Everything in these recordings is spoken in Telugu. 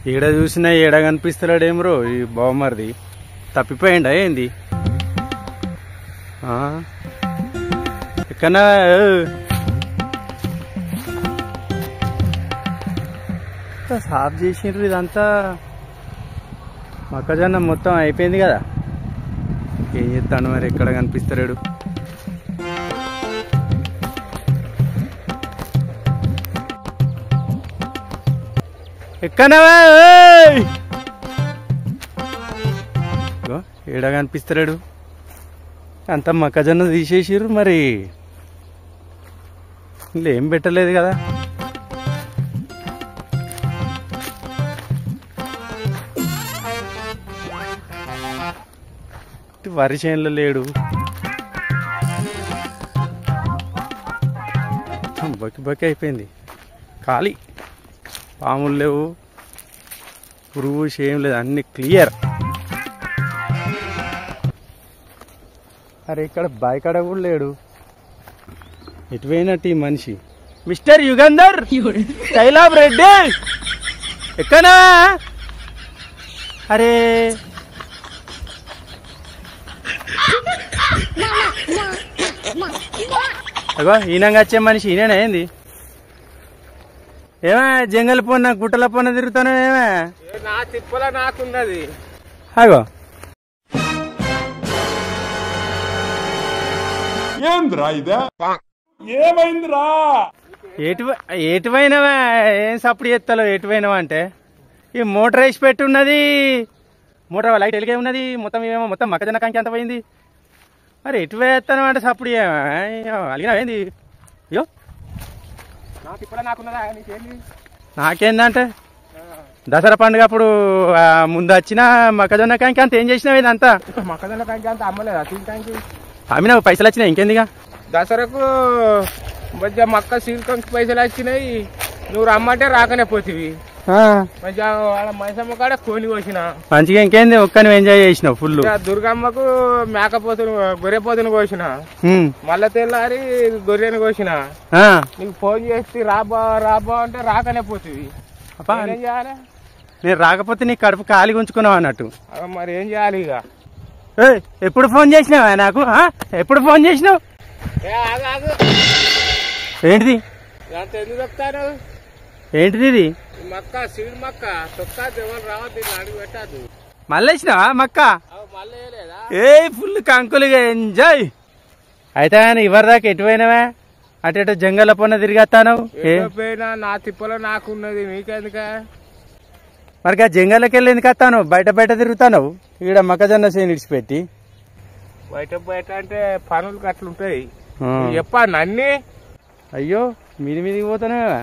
ఈడ చూసినా ఈడ కనిపిస్తలేడేమ్రో ఈ బావమరిది తప్పిపోయిండా ఏంది ఆ? ఎక్కన్నా ఇంత సాఫ్ చేసిండ్రు ఇదంతా మొక్కజొన్న మొత్తం అయిపోయింది కదా ఏం చేస్తాను మరి ఎక్కడ కనిపిస్తలేడు ఎక్కనవా ఏయ్! ఇగో, ఈడ కనిపిస్తలేడు అంత మొక్కజొన్న తీసేసిర్రు మరి ఇందులో ఏం పెట్టలేదు కదా ఇటు వరి చేనులో లేడు మొత్తం బకి బకి అయిపోయింది ఖాళీ పాములు లేవు పురుగు ఏం లేదు అన్ని క్లియర్ అరే ఇక్కడ బాయికాడ కూడా లేడు ఎటు పోయినట్టు ఈ మనిషి మిస్టర్ యుగంధర్ శైలాబ్ రెడ్డి ఎక్కనా అరే అగో ఈయనంగా వచ్చే మనిషి ఈయననే ఏంది ఏమే జంగల్ పొన్న గుట్టల పొన్న తిరుగుతాను ఏమే నా తిప్పల నాకున్నది అగో ఏంద్రా ఇదే ఏమైందిరా ఎటు ఎటువైనవా ఏం సప్పుడు చేస్తాలో ఎటువైనవా అంటే ఈ మోటార్ వేసి పెట్టున్నది మోటార్ లైట్ వెలిగే ఉన్నది మొత్తం ఏమో మొత్తం మొక్కజొన్న కంకి ఎంత పోయింది మరి ఎటు వేస్తాను అంటే సప్పుడు అలిగినావేంది అయ్యో నా తిప్పల నాకున్నదా నీకేంది నాకేందంటే దసరా పండుగ అప్పుడు ఆ, ముందు వచ్చిన మొక్కజొన్న కంకి అంత ఏం చేసినావు ఇదంతా మొక్కజొన్న కంకి అంత అమ్మలేదా తినటానికి అమ్మినావు పైసలు వచ్చినాయి ఇంకేందిగా దసరాకు మధ్య మక్క సీల్కంకి పైసలు వచ్చినాయి నువ్వు రమ్మంటే రాకనే పోతివి ఆ, మధ్య వాళ్ళ మైసమ్మ కాడ కోని కోసిన మంచిగా ఇంకేంది ఒక్కని ఎంజాయ్ చేసినావు ఫుల్ ఇక దుర్గమ్మకు మేకపోతును గొర్రెపోతును కోసిన మళ్ళా తెల్లారి గొర్రెను కోసిన నీకు ఫోన్ చేసి రాబా రాబా అంటే రాకనే పోతివి ఏం చేయాలి నేను రాకపోతే నీ కడుపు ఖాళీ ఉంచుకున్నావు అన్నట్టు అగ మరి ఏం చేయాలి ఇక ఏయ్, ఎప్పుడు ఫోన్ చేసినావా నాకు ఆ? ఎప్పుడు ఫోన్ చేసినావు ఏ, ఆగు, ఆగు. ఏంటిది దాంతో ఎందుకు చెప్తాను ఏంటిది ఇది ఈ మక్క సీడ్ మక్క తొక్క ఎవరు రావద్దు ఇలా అడుగు పెట్టద్దు మళ్ళీ వచ్చినావా మక్క అవి మళ్ళీ వేయలేదా ఏ ఫుల్ కంకులుగా ఎంజాయ్ అయితే కానీ ఇవరి దాకా ఎటు పోయినావా అటు ఇటు జంగల పొన్న తిరిగేస్తాను ఏదో పోయినా నా తిప్పలో నాకున్నది మీకెందుక మరి ఆ జంగలకి వెళ్ళి ఎందుకు వస్తాను బయట బయట తిరుగుతాను ఈడ మొక్కజొన్న చేను ఇడిచిపెట్టి బయట బయట అంటే పనులు అట్లుంటాయి ఆ. చెప్పాను అన్ని అయ్యో మీది మీదికి పోతానేవా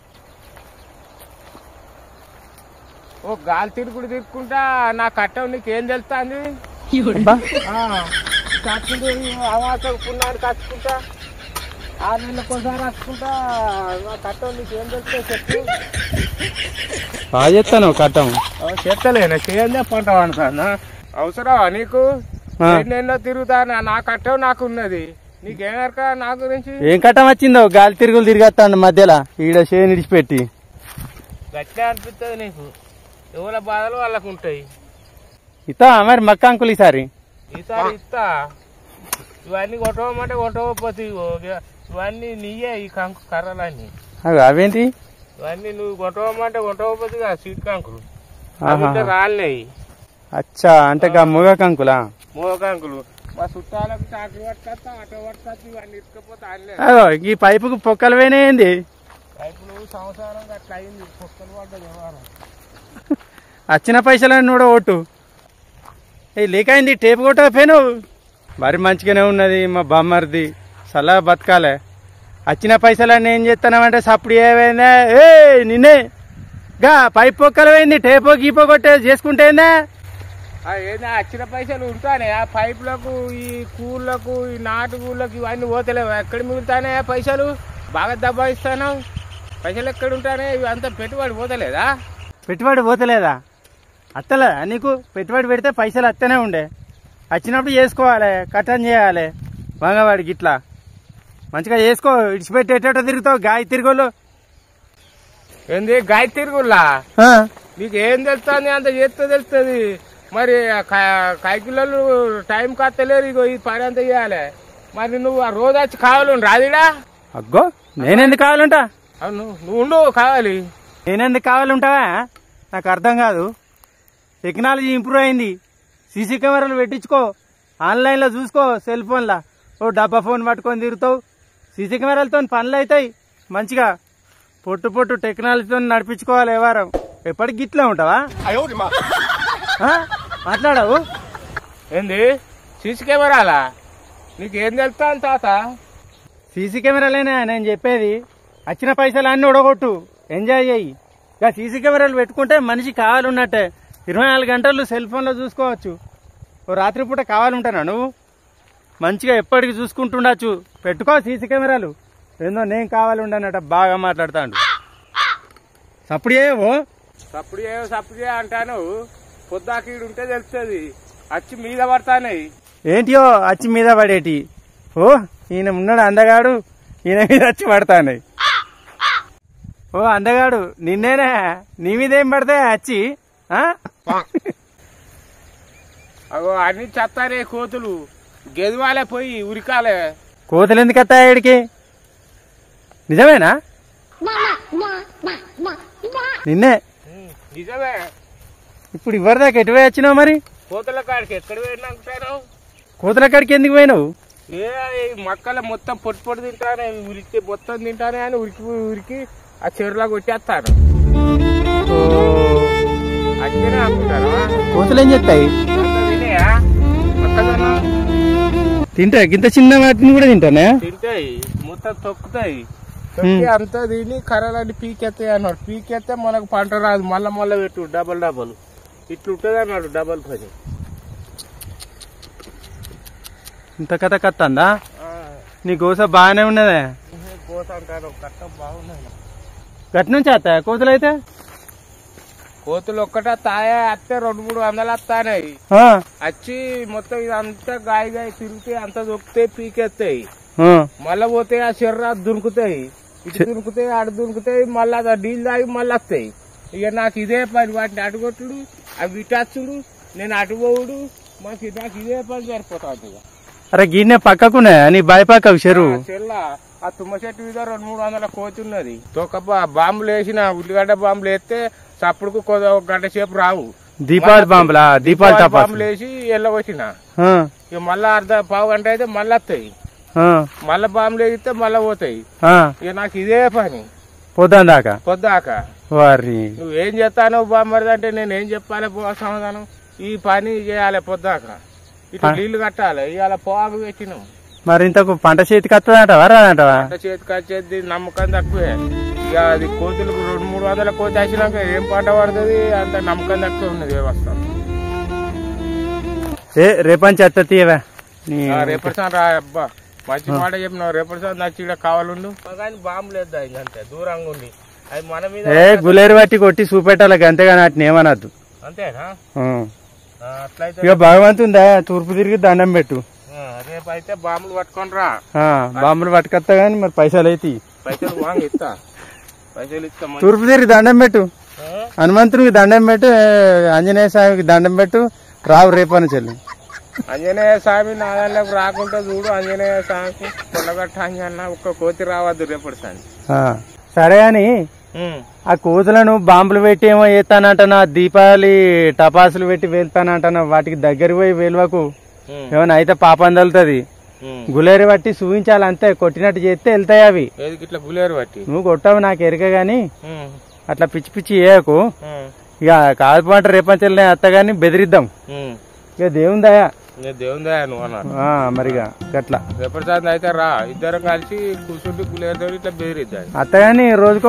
ఓ గాలి తిరుగుడు తిరుక్కుంటా నా కట్టం నీకేం తెలుస్తుంది అబ్బా, కట్టుడు అవాసం పున్నాడు కట్టుకుంటా ఆరు నెలలకోసారి కట్టుకుంటా నా కట్టం నీకేం తెలుస్తుంది చెప్పు బాగా చెప్తాను కట్టం చెత్తలేనా చేయందే పంట పండుతానా అవసరమా నీకు ఆ. ఎన్నెన్నో తిరుగుతానా నా కట్టం నాకు ఉన్నది నీకేమరక నా గురించి ఏం కట్టం వచ్చిందో గాలి తిరుగులు తిరిగేస్తాను మధ్యలో ఈడ చేను ఇడిచిపెట్టి గట్లే అనిపిస్తుంది నీకు ఎవరి బాధలు వాళ్ళకు ఉంటాయి ఇతా మరి మక్క అంకుల్ ఈసారి ఈసారి ఇస్తా ఇవన్నీ కొట్టవమంటే కొట్టవపోతే ఇవన్నీ నీయే ఈ కంకు కర్రలన్నీ అవి అవేంటి ఇవన్నీ నువ్వు కొట్టవమంటే కొట్టవపోతే సీట్ కంకులు ఆహా. అవి రాలినాయి అచ్చా అంటే గా మొగ కంకులా మూగ కంకులు మా చుట్టాలకు చాకరీ పట్టుకొస్తా ఆటో పట్టుకొస్తా ఇవన్నీ ఇసుకపోతే అన్నీ అగో ఈ పైపుకు పొక్కలు పోయినాయింది ఇప్పుడు సంవత్సరం అట్లా అయింది పుస్తలు పడ్డది వ్యవహారం వచ్చిన పైసలను కూడా ఓటు ఏ లేకైంది టేపు కొట్టకపోయాను మరి మంచిగానే ఉన్నది మా బామ్మరిది సలా బతకాలే వచ్చిన పైసలన్నీ ఏం చేస్తున్నామంటే సప్పుడు ఏమైందా ఏ నిన్నే గా పైపు పొక్కలు పోయింది టేపో గీపో కొట్టే చేసుకుంటేందా ఆ ఏంది ఆ వచ్చిన పైసలు ఉంటానే ఆ పైపులకు ఈ కూళ్ళకు ఈ నాటు కూళ్ళకు ఇవన్నీ పోతలేవు ఎక్కడ మిగులుతానే పైసలు బాగా దబాయిస్తాను పైసలు ఎక్కడ ఉంటానే ఇవి అంతా పెట్టుబడి పోతలేదా పెట్టుబడి పోతలేదా అత్తలే నీకు పెట్టుబడి పెడితే పైసలు అత్తనే ఉండే వచ్చినప్పుడు చేసుకోవాలి కట్టం చేయాలి వంగవాడికి ఇట్లా మంచిగా చేసుకో ఇడిచిపెట్టి ఎట్టేటో తిరుగుతావు గాయ తిరుగులు ఏంది గాయ తిరుగుల్లా నీకు ఏం తెలుస్తుంది అంత చేస్తే తెలుస్తుంది మరి కైకిళ్ళు టైం కత్తలేరు ఇగో ఈ పని అంతా చేయాలి మరి నువ్వు ఆ రోజు వచ్చి కావాలి రాదిడా అగ్గో నేనెందుకు కావాలంటా అవును నువ్వు ఉండు కావాలి నేనెందుకు కావాలంటావా నాకు అర్థం కాదు టెక్నాలజీ ఇంప్రూవ్ అయింది సీసీ కెమెరాలు పెట్టించుకో ఆన్లైన్లో చూసుకో సెల్ ఫోన్లో ఓ డబ్బా ఫోన్ పట్టుకొని తిరుగుతావు సీసీ కెమెరాలతో పనులు అవుతాయి మంచిగా పొట్టు పొట్టు టెక్నాలజీతో నడిపించుకోవాలి ఏ వారం ఎప్పటికి గిట్లే ఉంటావా ఆ? మాట్లాడవు ఏంది సీసీ కెమెరాలా నీకేం తెలుస్తాను తాత సీసీ కెమెరాలేనా నేను చెప్పేది వచ్చిన పైసలు అన్ని ఉడగొట్టు ఎంజాయ్ చేయి ఇక సీసీ కెమెరాలు పెట్టుకుంటే మనిషి కావాలన్నట్టే ఇరవై నాలుగు గంటలు సెల్ ఫోన్లో చూసుకోవచ్చు ఓ రాత్రిపూట కావాలంటానా నువ్వు మంచిగా ఎప్పటికి చూసుకుంటుండొచ్చు పెట్టుకో సీసీ కెమెరాలు ఏందో నేను కావాలి ఉండనట బాగా మాట్లాడతాడు సప్పుడు ఏవో సప్పుడు ఏ సప్పుడు ఏ అంటాను పొద్దాకీడు ఉంటే తెలుస్తుంది వచ్చి మీద పడతానాయి ఏంటియో అచ్చి మీద పడేటి ఓ ఈయన ఉన్నాడు అందగాడు ఈయన మీద వచ్చి పడతాను ఓ అందగాడు నిన్నేనే నీ మీద ఏం పడతాయి అచ్చి ఆ? అగో అన్ని చెత్తారే కోతులు గెదవాలే పోయి ఉరికాలే కోతులు ఎందుకు వస్తాయి ఈడికి నిజమేనా నిన్నే నిజమే ఇప్పుడు ఇవ్వరు దాకా ఎటు పోయి వచ్చినావు మరి కోతుల కాడికి ఎక్కడ పోయినాంటారు కోతుల కాడికి ఎందుకు పోయినావు ఏ ఈ మొక్కలు మొత్తం పొట్టు పొట్టు తింటానే ఉరికి మొత్తం తింటానే అని ఉరికి ఉరికి ఆ చెరువులో కొట్టేస్తారు ఓ, అట్లనే అనుకుంటారు కోతులు ఏం చెప్తాయి తినేయా మొక్కజొన్న తింటాయి ఇంత చిన్న వాటిని కూడా తింటానే తింటాయి మొత్తం తొక్కుతాయి తొక్కి అంతా తిని కర్రలన్నీ పీకెత్తాయి అన్నాడు పీకెత్తే మనకు పంట రాదు మళ్ళా మళ్ళా పెట్టు డబల్ డబల్ ఇట్లుంటది అన్నాడు డబల్ పని ఇంత కథ కత్తందా నీ గోస బాగానే ఉన్నదే కోత అంటారు కట్ట బాగున్నది గట్ నుంచి వస్తాయా కోతులు అయితే కోతులు ఒక్కట తాయా అత్తే రెండు మూడు వందలు వస్తాయి ఆ, వచ్చి మొత్తం ఇదంతా గాయ గాయ తిరిగితే అంత దొక్కుతాయి పీకెత్తాయి ఆ. మళ్ళా పోతే ఆ శర్రా దునుకుతాయి ఇటు దునుకుతాయి అటు దునుకుతాయి మళ్ళా అది డీల్ తాగి మళ్ళీ వస్తాయి ఇక నాకు ఇదే పని వాటిని అటుగొట్టుడు అవి ఇటచ్చుడు నేను అటు పోవుడు మాకు నాకు ఇదే పని సరిపోతుంది ఇక అరే గిన్నె పక్కకునే నీ బాయ్ పక్కకు చెరువు ఆ చెల్ల ఆ తుమ్మ చెట్టు మీద రెండు మూడు వందల కోతి ఉన్నది ఒక బా- బాంబులు వేసిన ఉల్లిగడ్డ బాంబులు వేస్తే చప్పుడుకు కొద్ది ఒక గంట సేపు రావు దీపావళి బాంబులా దీపావళి బాంబులు తపాసులు వేసి ఎల్లవచ్చిన ఆ, ఇక మళ్ళా అర్ధ పావు గంట అయితే మళ్ళీ వస్తాయి ఆ, మళ్ళా బాంబులు వేగితే మళ్ళా పోతాయి ఆ. ఇక నాకు ఇదే పని పోతాం దాకా పొద్దాక వారి నువ్వేం చేస్తానో బామ్మరిది అంటే నేను ఏం చెప్పాలి పో సమాధానం ఈ పని చేయాలి పొద్దాక ఇటు ప- నీళ్లు కట్టాలి ఇవాళ పోగు పెట్టినాం మరి ఇంతకు పంట చేతికి వస్తుందంటవా రాదంటవా పంట చేతికి వచ్చేది నమ్మకం తక్కువే ఇక అది కోతులకు రెండు మూడు వందల కోతి వచ్చినాక ఏం పంట పడుతుంది అంత నమ్మకం తక్కువ ఉన్నది వ్యవస్థ ఏ రేపంచి వస్తా తీయవా నీ రేపటిసారి రా అబ్బా మంచి మాట చెప్పినావు రేపటిసారి నచ్చి ఇక్కడ కావాలండు కానీ బాంబు లేదు అంతే దూరంగా ఉండి అది మన మీద ఏ గులేరు బట్టి కొట్టి చూపెట్టాలి అంతేగాని వాటిని ఏమనద్దు అంతేనా ఆ. ఆ, అట్లయితే ఇక భగవంతుందా తూర్పు తిరిగి దండం పెట్టు ఆ, రేపు అయితే బాంబులు పట్టుకొని రా ఆ, బాంబులు పట్టుకొస్తా గానీ మరి పైసలు అయితే పైసలు వాంగి ఇస్తా పైసలు ఇస్తా మంచి- తూర్పు తిరిగి దండం పెట్టు ఆ? హనుమంతునికి దండం పెట్టు ఏ, ఆంజనేయ స్వామికి దండం పెట్టు రావు రేపని చెల్లి ఆంజనేయ స్వామి నా దానిలోకి రాకుండా చూడు ఆంజనేయ స్వామికి కొండగట్ట అంజన్న ఒక్క కోతి రావద్దు రేపటి సారి ఆ, సరే అని ఆ కోతులను బాంబులు పెట్టి ఏమో చేస్తానంటనా దీపావళి టపాసులు పెట్టి వెళ్తానంటనా వాటికి దగ్గర పోయి వెలువకు ఏమైనా అయితే పాపం తగులుతుంది గులేరు బట్టి చూపించాలి అంతే కొట్టినట్టు చేస్తే వెళ్తాయి అవి ఏది ఇట్లా గులేరు బట్టి నువ్వు కొట్టావు నాకు ఎరక గాని ఉమ్, అట్లా పిచ్చి పిచ్చి చేయకు ఉమ్, ఇక కాదు పంట రేపంచెల్ని అత్త గాని బెదిరిద్దాం ఉమ్. ఇక దేవుని దయా నేను దేవుందా నువ్వు అన్నారు ఆ, మరిగా గట్లా రేపటి సారి అయితే రా ఇద్దరం కలిసి కూర్చుంటే గులేరుతో ఇట్లా బెదిరిద్దాం అత్తగాని రోజుకో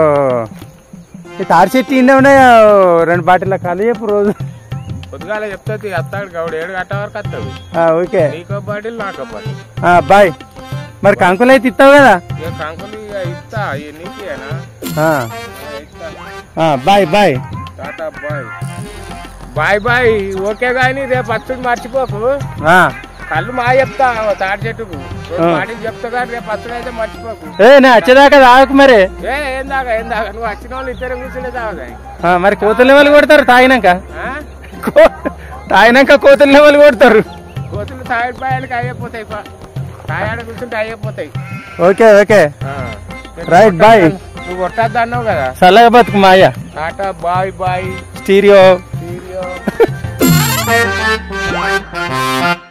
ఈ తాడి చెట్టు ఇండే ఉన్నాయి రెండు బాటిల్ ఖాళీ చెప్పు రోజు పొద్దుగాల చెప్తుంది అత్తాడు కాబట్టి ఏడు గంట వరకు వస్తాడు ఆ, ఓకే నీకో బాటిల్ నాకో బాటిల్ ఆ, బాయ్ మరి కంకులు అయితే ఇస్తావు కదా ఇక కంకులు ఇక ఇస్తా ఇక నీకేనా ఆ, ఇస్తా ఆ, bye bye tata bye bye bye okay గాని రేపు వచ్చుడు మర్చిపోకు ఆ, కళ్ళు మా చెప్తా తాడి చెట్టుకు ఆ. మాటికి చెప్తా కానీ రేపు అసలు అయితే మర్చిపోకు ఏ నేను వచ్చేదాకా తాగకు మరి ఏ ఏం దాకా ఏం దాకా నువ్వు వచ్చిన వాళ్ళు ఇద్దరు కూర్చునే తాగా ఆ, మరి కోతులు లెవెల్ కొడతారు తాగినాక కో- తాగినాక కోతులు లెవెల్ కొడతారు కోతులు తాయి పాయానికి అయిపోతాయి తాయాడ కూర్చుంటే అయిపోతాయి ఓకే ఓకే రైట్ బాయ్ నువ్వు కొట్టద్దు అన్నావు కదా చల్లగా బతుకు మాయ tata bye bye stereo cheerio